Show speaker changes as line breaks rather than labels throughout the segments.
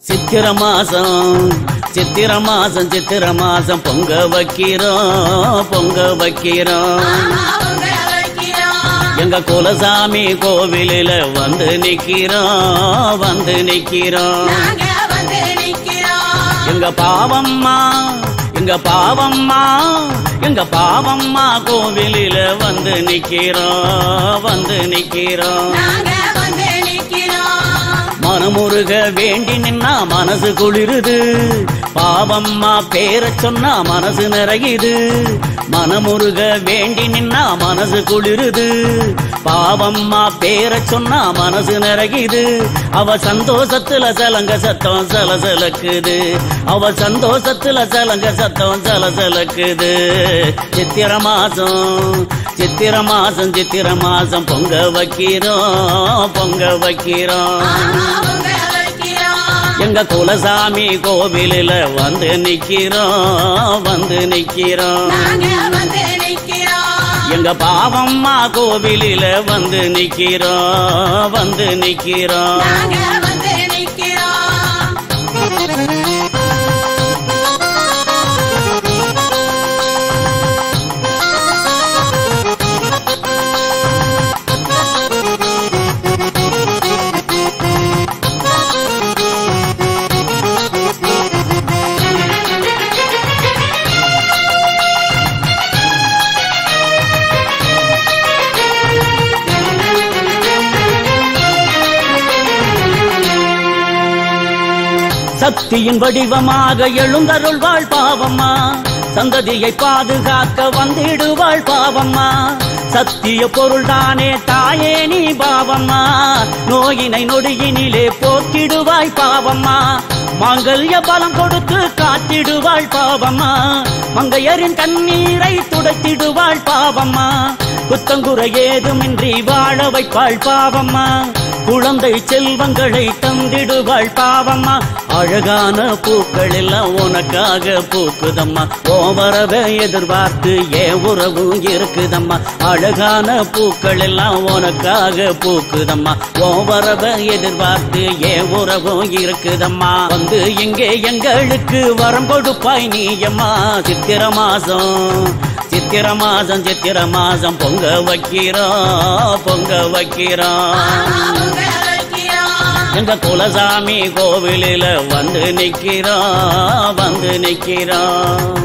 சித்திர மாசம் சித்திர மாசம் சித்திர மாசம் பொங்க வைக்கிறோம் பொங்க வைக்கிறோம் எங்க குலசாமி கோவிலில வந்து நிக்கிறோம் வந்து நிக்கிறோம் எங்க பாவம்மா எங்க பாவம்மா எங்க பாவம்மா கோவிலில வந்து நிக்கிறோம் வந்து நிக்கிறோம் மனமுருக வேண்டி நின்னா மனசு குளிருது பாவம்மா பேர சொன்னா மனசு நிறையுது மனமுருக வேண்டி நின்னா மனசு குளிருது பாவம்மா பேர சொன்னா மனசு நிறையுது அவ சந்தோஷத்துல சலங்க சத்தம் சலசலக்குது அவ சந்தோஷத்துல சலங்க சத்தம் சலசலக்குது சித்திர மாசம் சித்திர மாசம் சித்திர மாசம் பொங்க வைக்கிறோம் பொங்க வைக்கிறோம் எங்க குலசாமி கோவிலில வந்து நிக்கிறோம் வந்து நிக்கிறோம் எங்க பாவம்மா கோவிலில வந்து நிக்கிறோம் வந்து நிக்கிறோம் சக்தியின் வடிவமாக எழுந்தருள்வாள் பாவம்மா சந்ததியை பாதுகாக்க வந்திடுவாள் பாவம்மா சத்திய பொருள் தானே தாயே நீ பாவம்மா நோயினை நொடியினிலே போக்கிடுவாய் பாவம்மா மாங்கல்ய பலம் கொடுத்து காத்திடுவாள் பாவம்மா மங்கையரின் கண்ணீரை துடைத்திடுவாள் பாவம்மா குத்தங்குறை ஏதுமின்றி வாழ வைப்பாள் பாவம்மா குழந்தை செல்வங்களை தந்திடுவாள் பாவம்மா அழகான பூக்கள் எல்லாம் உனக்காக பூக்குதம்மா ஓவரவை எதிர்பார்த்து ஏ உறவு இருக்குதம்மா அழகான பூக்கள் எல்லாம் உனக்காக பூக்குதம்மா ஓவரவை எதிர்பார்த்து ஏ உறவு இருக்குதம்மா வந்து இங்கே எங்களுக்கு வரம் கொடுப்பாய் நீயம்மா சித்திர மாசம் சித்திர மாசம் சித்திர மாசம் பொங்க வைக்கிறோம் பொங்க வைக்கிறோம் எங்க குலசாமி கோவிலில வந்து நிக்கிறோம் வந்து நிக்கிறோம்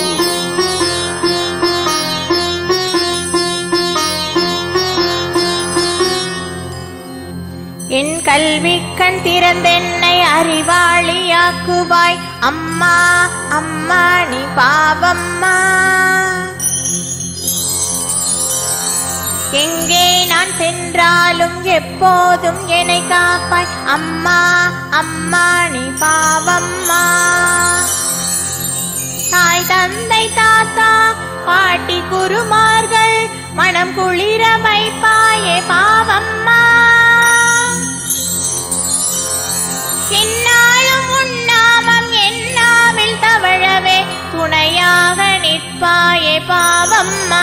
என் கல்வி கண் திறந்தென்னை அறிவாளியாக்குவாய் அம்மா அம்மா நீ பாவம்மா எங்கே நான் சென்றாலும் எப்போதும் என்னை காப்பாய் அம்மா அம்மா நீ பாவம்மா தாய் தந்தை தாத்தா பாட்டி குருமார்கள் மனம் குளிர வைப்பாயே பாவம்மா என்னாலும் உண்ணாமம் எண்ணாவில் தவழவே துணையாக நிற்பாயே பாவம்மா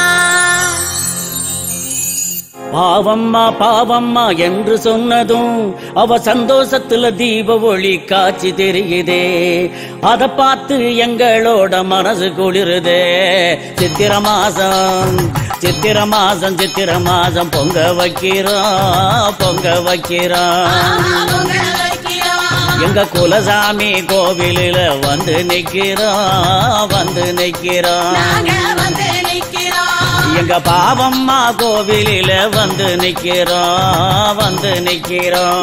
பாவம்மா பாவம்மா என்று சொன்னதும் அவ சந்தோஷத்துல தீப ஒளி காட்சி தெரியுதே அத பார்த்து எங்களோட மனசு குளிருதே சித்திர மாசம் சித்திர மாசம் சித்திர மாசம் பொங்க வைக்கிறோம் பொங்க வைக்கிறோம் எங்க குலசாமி கோவிலில வந்து நிக்கிறோம் வந்து நிக்கிறோம் எங்க பாவம்மா கோவிலில வந்து நிக்கிறோம் வந்து நிக்கிறோம்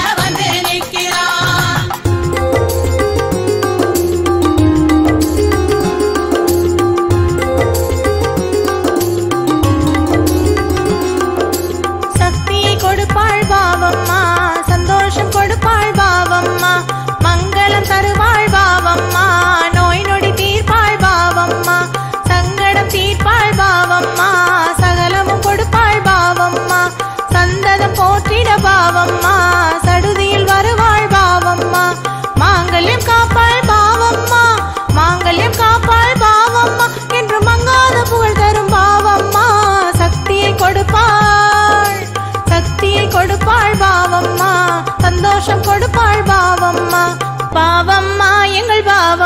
சக்தியை கொடுப்பாள் பாவம்மா சந்தோஷம் கொடுப்பாள் பாவம்மா மங்களம் தருவாள் பாவம்மா நோய் நொடி தீர்ப்பாள் பாவம்மா சங்கடம் தீர்ப்பாள் பாவம்மா சகலமும் கொடுப்பாள் பாவம்மா சந்ததம் போற்றிட பாவம்மா சடுதியில்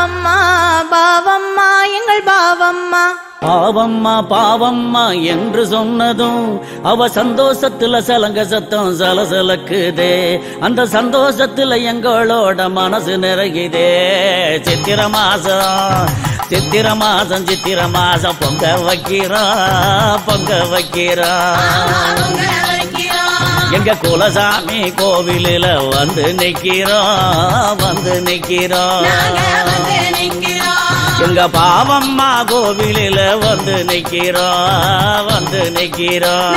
பாவம்மா பாவம்மா எங்கள் பாவம்மா
பாவம்மா பாவம்மா என்று சொன்னதும் அவ சந்தோஷத்துல சலங்க சத்தம் சலசலக்குதே அந்த சந்தோஷத்துல எங்களோட மனசு நிறையுதே சித்திர மாசம் சித்திர மாசம் சித்திர மாசம் பொங்க வைக்கிறோம் பொங்க வைக்கிறோம் எங்க குலசாமி கோவிலில் வந்து நிக்கிறோம் வந்து நிக்கிறோம் எங்க பாவம்மா கோவிலில் வந்து நிக்கிறோம் வந்து நிக்கிறோம்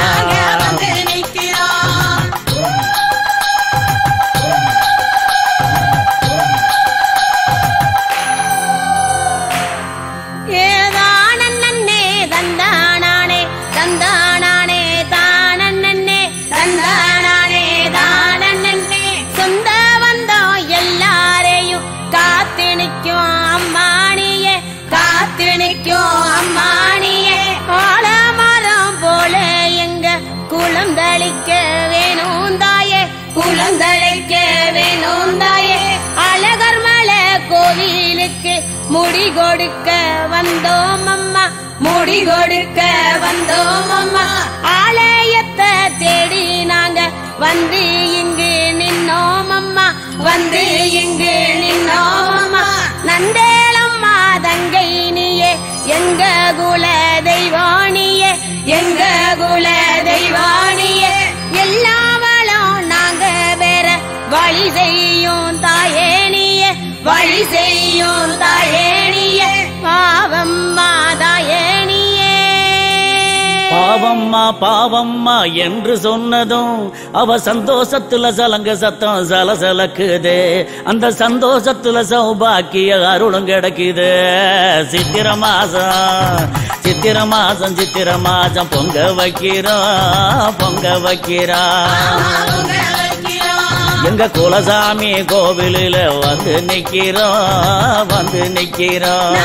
ஏதானன்னே தந்தானானே தந்தானானே தானன்னே தந்தானானே தானன்னே சொந்த வந்தோம் எல்லாரையும் காத்து நிற்கும் அம்மானியே காத்து நிற்கும் அம்மானியே ஆலமரம் போல எங்க குளம் தளிக்க வேணும் தாயே குளம் தளிக்க வேணும் தாயே அழகர் மலை கோவிலுக்கு முடி கொடுக்க வந்தோம் அம்மா முடி கொடுக்க வந்தோம் அம்மா ஆலயத்தை தேடி நாங்க வந்து இங்கு நின்னோம் அம்மா வந்து இங்கு நின்னோம் அம்மா நந்தேலம்மா தங்கை நீயே எங்க குல தெய்வானியே எங்க குல தெய்வானியே எல்லாவளும் நாங்க வேற வழி செய்யும் தாயே நீயே வழி செய்யும் தாயே நீயே பாவம்மா தாயே நீயே
பாவம்மா பாவம்மா என்று சொன்னதும் அவ சந்தோஷத்துல சலங்க சத்தம் சலசலக்குதே அந்த சந்தோஷத்துல சௌபாக்கிய அருளும் கிடைக்குது சித்திர மாசம் சித்திர மாசம் சித்திர மாசம் பொங்க வைக்கிறோம் பொங்க வைக்கிறோம் எங்க குலசாமி கோவிலில் வந்து நிக்கிறோம் வந்து நிக்கிறோம்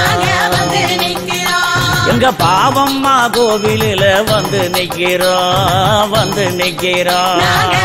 எங்க பாவம்மா கோவிலில் வந்து நிக்கிறோம் வந்து நிக்கிறோம்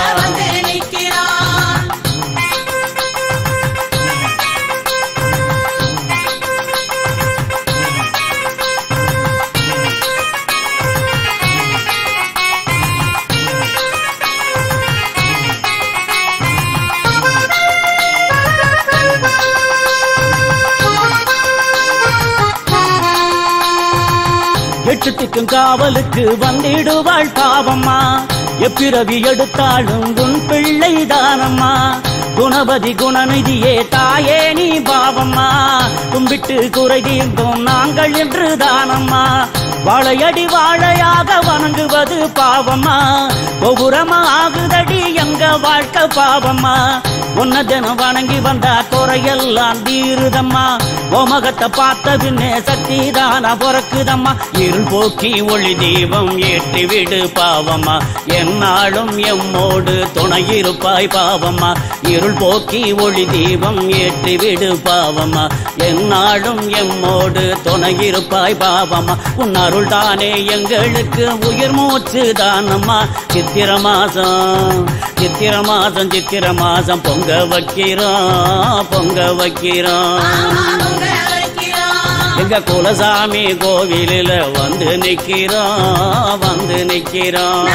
எட்டுத்துக்கும் காவலுக்கு வந்திடுவாள் பாவம்மா எப்பிறவி எடுத்தாலும் உன் பிள்ளை தானம்மா குணபதி குணநிதியே தாயே நீ பாவம்மா கும்பிட்டு குறை தீர்ந்தோம் நாங்கள் என்று தானம்மா வாழையடி வாழையாக வணங்குவது பாவம்மா ஒவ்வொருமா ஆகுதடி எங்க வாழ்க்கை பாவம்மா உன்ன தினம் வணங்கி வந்தா குறையெல்லாம் தீருதம்மா ஓமகத்தை பார்த்த பின்னே சக்தி தானா பிறக்குதம்மா இருள் போக்கி ஒளி தீபம் ஏற்றி விடு பாவம்மா என்னாலும் எம்மோடு துணை இருப்பாய் பாவம்மா இருள் போக்கி ஒளி தீபம் ஏற்றி விடு பாவம்மா என்னாலும் எம்மோடு துணை இருப்பாய் பாவம்மா உன் அருள் தானே எங்களுக்கு உயிர் மூச்சு தானம்மா சித்திர மாசம் சித்திர மாசம் சித்திர மாசம் பொங்க வைக்கிறோம் பொங்க வைக்கிறோம் எங்க குலசாமி கோவிலில் வந்து நிக்கிறோம் வந்து நிக்கிறோம்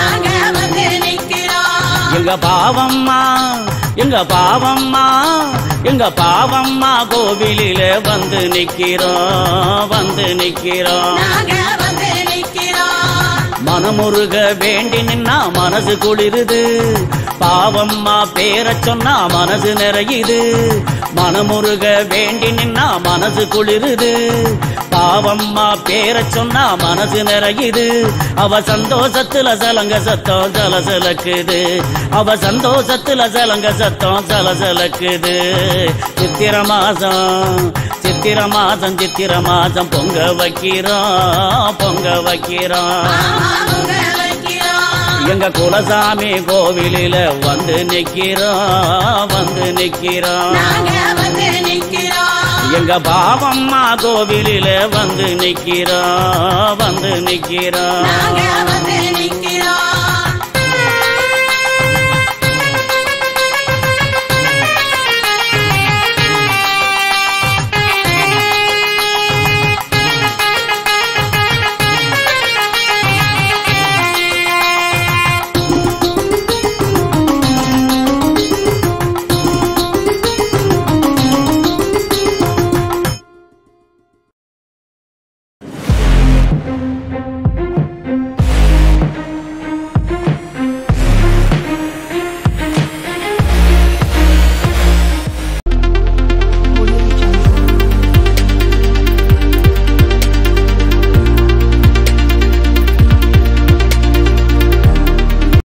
எங்க பாவம்மா எங்க பாவம்மா எங்க பாவம்மா கோவிலில் வந்து நிக்கிறோம் வந்து நிக்கிறோம் மனமுருக வேண்டி நின்னா மனசு குளிருது பாவம்மா பேர சொன்னா மனசு நிறையுது மனமுருக வேண்டி நின்னா மனசு குளிருது பாவம்மா பேர சொன்னா மனசு நிறையுது அவ சந்தோஷத்துல சலங்க சத்தம் சலசலக்குது அவ சந்தோஷத்துல சலங்க சத்தம் சலசலக்குது சித்திர மாசம் சித்திர மாசம் சித்திர மாசம் பொங்க வைக்கிறோம் பொங்க வைக்கிறோம் எங்க குலசாமி கோவிலில வந்து நிக்கிறோம் வந்து நிக்கிறோம் எங்க பாவம்மா கோவிலில வந்து நிக்கிறோம் வந்து நிக்கிறோம்